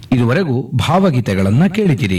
ಇದುವರೆಗೂ ಭಾವಗೀತೆಗಳನ್ನ ಕೇಳಿದಿರಿ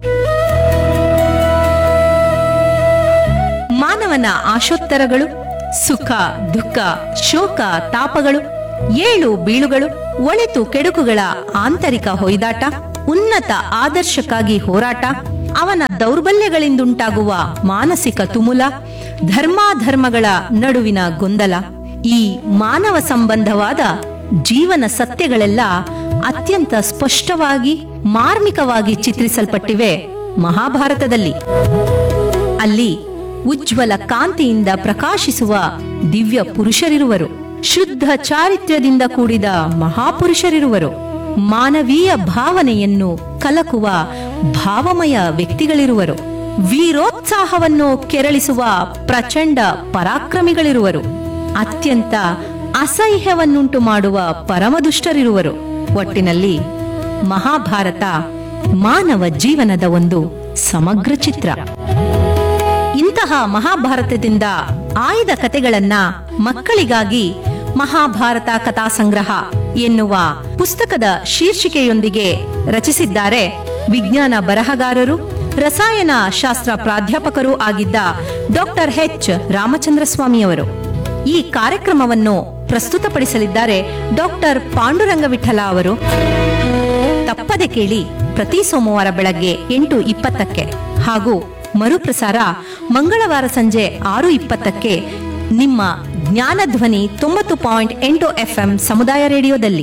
ಮಾನವನ ಆಶೋತ್ತರಗಳು ಸುಖ ದುಃಖ ಶೋಕ ತಾಪಗಳು ಏಳು ಬೀಳುಗಳು ಒಳಿತು ಕೆಡುಕುಗಳ ಆಂತರಿಕ ಹೊಯ್ದಾಟ ಉನ್ನತ ಆದರ್ಶಕ್ಕಾಗಿ ಹೋರಾಟ ಅವನ ದೌರ್ಬಲ್ಯಗಳಿಂದುಂಟಾಗುವ ಮಾನಸಿಕ ತುಮುಲ ಧರ್ಮಾಧರ್ಮಗಳ ನಡುವಿನ ಗೊಂದಲ ಈ ಮಾನವ ಸಂಬಂಧವಾದ ಜೀವನ ಸತ್ಯಗಳೆಲ್ಲ ಅತ್ಯಂತ ಸ್ಪಷ್ಟವಾಗಿ ಮಾರ್ಮಿಕವಾಗಿ ಚಿತ್ರಿಸಲ್ಪಟ್ಟಿವೆ ಮಹಾಭಾರತದಲ್ಲಿ ಅಲ್ಲಿ ಉಜ್ವಲ ಕಾಂತಿಯಿಂದ ಪ್ರಕಾಶಿಸುವ ದಿವ್ಯ ಪುರುಷರಿರುವರು ಶುದ್ಧ ಚಾರಿತ್ರ್ಯದಿಂದ ಕೂಡಿದ ಮಹಾಪುರುಷರಿರುವರು ಮಾನವೀಯ ಭಾವನೆಯನ್ನು ಕಲಕುವ ಭಾವಮಯ ವ್ಯಕ್ತಿಗಳಿರುವರು ವೀರೋತ್ಸಾಹವನ್ನು ಕೆರಳಿಸುವ ಪ್ರಚಂಡ ಪರಾಕ್ರಮಿಗಳಿರುವರು ಅತ್ಯಂತ ಅಸಹ್ಯವನ್ನುಂಟು ಮಾಡುವ ಪರಮದುಷ್ಟರಿರುವರು ಒಟ್ಟಿನಲ್ಲಿ ಮಹಾಭಾರತ ಮಾನವ ಜೀವನದ ಒಂದು ಸಮಗ್ರ ಚಿತ್ರ ಇಂತಹ ಮಹಾಭಾರತದಿಂದ ಆಯ್ದ ಕತೆಗಳನ್ನ ಮಕ್ಕಳಿಗಾಗಿ ಮಹಾಭಾರತ ಕಥಾ ಸಂಗ್ರಹ ಎನ್ನುವ ಪುಸ್ತಕದ ಶೀರ್ಷಿಕೆಯೊಂದಿಗೆ ರಚಿಸಿದ್ದಾರೆ ವಿಜ್ಞಾನ ಬರಹಗಾರರು ರಸಾಯನ ಶಾಸ್ತ್ರ ಪ್ರಾಧ್ಯಾಪಕರೂ ಆಗಿದ್ದ ಡಾಕ್ಟರ್ ಎಚ್ ರಾಮಚಂದ್ರ ಸ್ವಾಮಿಯವರು ಈ ಕಾರ್ಯಕ್ರಮವನ್ನು ಪ್ರಸ್ತುತಪಡಿಸಲಿದ್ದಾರೆ ಡಾಕ್ಟರ್ ಪಾಂಡುರಂಗ ವಿಠಲ ಅವರು ತಪ್ಪದೆ ಕೇಳಿ ಪ್ರತಿ ಸೋಮವಾರ ಬೆಳಗ್ಗೆ ಎಂಟು ಇಪ್ಪತ್ತಕ್ಕೆ ಹಾಗೂ ಮರುಪ್ರಸಾರ ಮಂಗಳವಾರ ಸಂಜೆ ಆರು ಇಪ್ಪತ್ತಕ್ಕೆ ನಿಮ್ಮ ಜ್ಞಾನಧ್ವನಿ ತೊಂಬತ್ತು ಪಾಯಿಂಟ್ ಎಂಟು ಎಫ್ಎಂ ಸಮುದಾಯ ರೇಡಿಯೋದಲ್ಲಿ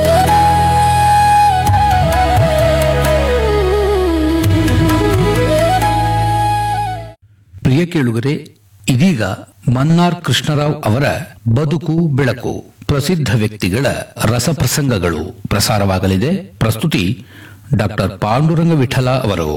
ಪ್ರಿಯ ಕೇಳುಗರೆ ಇದೀಗ ಮನ್ನಾರ್ ಕೃಷ್ಣರಾವ್ ಅವರ ಬದುಕು ಬೆಳಕು ಪ್ರಸಿದ್ಧ ವ್ಯಕ್ತಿಗಳ ರಸಪ್ರಸಂಗಗಳು ಪ್ರಸಾರವಾಗಲಿದೆ ಪ್ರಸ್ತುತಿ ಡಾಕ್ಟರ್ ಪಾಂಡುರಂಗ ವಿಠಲ ಅವರು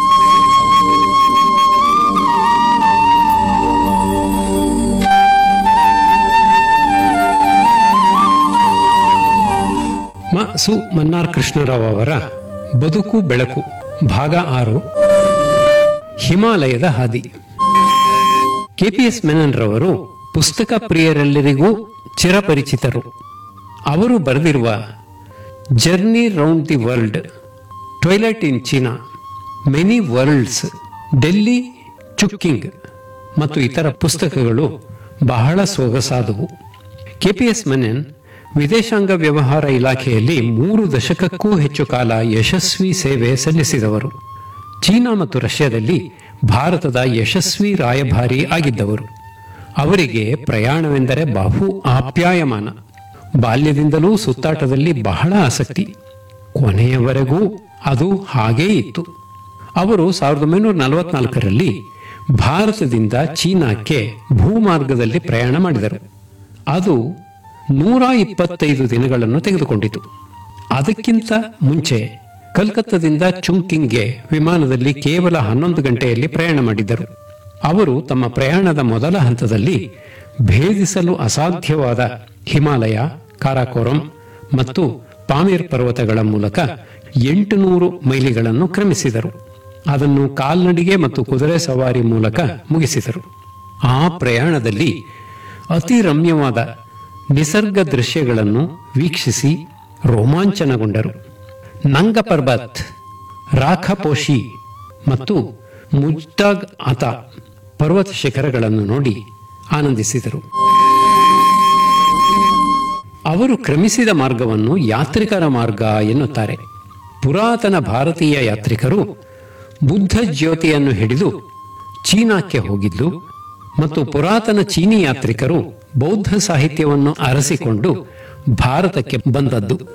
ಮ ಸು ಮನ್ನಾರ್ ಕೃಷ್ಣರಾವ್ ಅವರ ಬದುಕು ಬೆಳಕು ಭಾಗ ಆರು ಹಿಮಾಲಯದ ಹಾದಿ ಕೆಪಿಎಸ್ ಮೆನನ್ ರವರು ಪುಸ್ತಕ ಪ್ರಿಯರೆಲ್ಲರಿಗೂ ಚಿರಪರಿಚಿತರು ಅವರು ಬರೆದಿರುವ journey round the world twilight in China many worlds Delhi chucking ಮತ್ತು ಇತರ ಪುಸ್ತಕಗಳು ಬಹಳ ಸೊಗಸಾದವು ಕೆಪಿಎಸ್ ಮೆನನ್ ವಿದೇಶಾಂಗ ವ್ಯವಹಾರ ಇಲಾಖೆಯಲ್ಲಿ ಮೂರು ದಶಕಕ್ಕೂ ಹೆಚ್ಚು ಕಾಲ ಯಶಸ್ವಿ ಸೇವೆ ಸಲ್ಲಿಸಿದವರು ಚೀನಾ ಮತ್ತು ರಷ್ಯಾದಲ್ಲಿ ಭಾರತದ ಯಶಸ್ವಿ ರಾಯಭಾರಿ ಆಗಿದ್ದವರು ಅವರಿಗೆ ಪ್ರಯಾಣವೆಂದರೆ ಬಹು ಆಪ್ಯಾಯಮಾನ ಬಾಲ್ಯದಿಂದಲೂ ಸುತ್ತಾಟದಲ್ಲಿ ಬಹಳ ಆಸಕ್ತಿ ಕೊನೆಯವರೆಗೂ ಅದು ಹಾಗೇ ಇತ್ತು ಅವರು ಸಾವಿರದ ಒಂಬೈನೂರ ನಲವತ್ನಾಲ್ಕರಲ್ಲಿ ಭಾರತದಿಂದ ಚೀನಾಕ್ಕೆ ಭೂಮಾರ್ಗದಲ್ಲಿ ಪ್ರಯಾಣ ಮಾಡಿದರು ಅದು ನೂರ ಇಪ್ಪತ್ತೈದು ದಿನಗಳನ್ನು ತೆಗೆದುಕೊಂಡಿತು ಅದಕ್ಕಿಂತ ಮುಂಚೆ ಕಲ್ಕತ್ತಾದಿಂದ ಚುಂಕಿಂಗ್ಗೆ ವಿಮಾನದಲ್ಲಿ ಕೇವಲ ಹನ್ನೊಂದು ಗಂಟೆಯಲ್ಲಿ ಪ್ರಯಾಣ ಮಾಡಿದ್ದರು ಅವರು ತಮ್ಮ ಪ್ರಯಾಣದ ಮೊದಲ ಹಂತದಲ್ಲಿ ಭೇದಿಸಲು ಅಸಾಧ್ಯವಾದ ಹಿಮಾಲಯ ಕಾರಾಕೋರಂ ಮತ್ತು ಪಾಮೀರ್ ಪರ್ವತಗಳ ಮೂಲಕ ಎಂಟುನೂರು ಮೈಲಿಗಳನ್ನು ಕ್ರಮಿಸಿದರು ಅದನ್ನು ಕಾಲ್ನಡಿಗೆ ಮತ್ತು ಕುದುರೆ ಸವಾರಿ ಮೂಲಕ ಮುಗಿಸಿದರು ಆ ಪ್ರಯಾಣದಲ್ಲಿ ಅತಿ ರಮ್ಯವಾದ ನಿಸರ್ಗ ದೃಶ್ಯಗಳನ್ನು ವೀಕ್ಷಿಸಿ ರೋಮಾಂಚನಗೊಂಡರು ನಂಗ ಪರ್ಬತ್ ರಾಖಪೋಷಿ ಮತ್ತು ಮುಜ್ತಾಗ್ ಆತ ಪರ್ವತ ಶಿಖರಗಳನ್ನು ನೋಡಿ ಆನಂದಿಸಿದರು ಅವರು ಕ್ರಮಿಸಿದ ಮಾರ್ಗವನ್ನು ಯಾತ್ರಿಕರ ಮಾರ್ಗ ಎನ್ನುತ್ತಾರೆ ಪುರಾತನ ಭಾರತೀಯ ಯಾತ್ರಿಕರು ಬುದ್ಧ ಜ್ಯೋತಿಯನ್ನು ಹಿಡಿದು ಚೀನಾಕ್ಕೆ ಹೋಗಿದ್ದು ಮತ್ತು ಪುರಾತನ ಚೀನಿ ಯಾತ್ರಿಕರು ಬೌದ್ಧ ಸಾಹಿತ್ಯವನ್ನು ಅರಸಿಕೊಂಡು ಭಾರತಕ್ಕೆ ಬಂದದ್ದು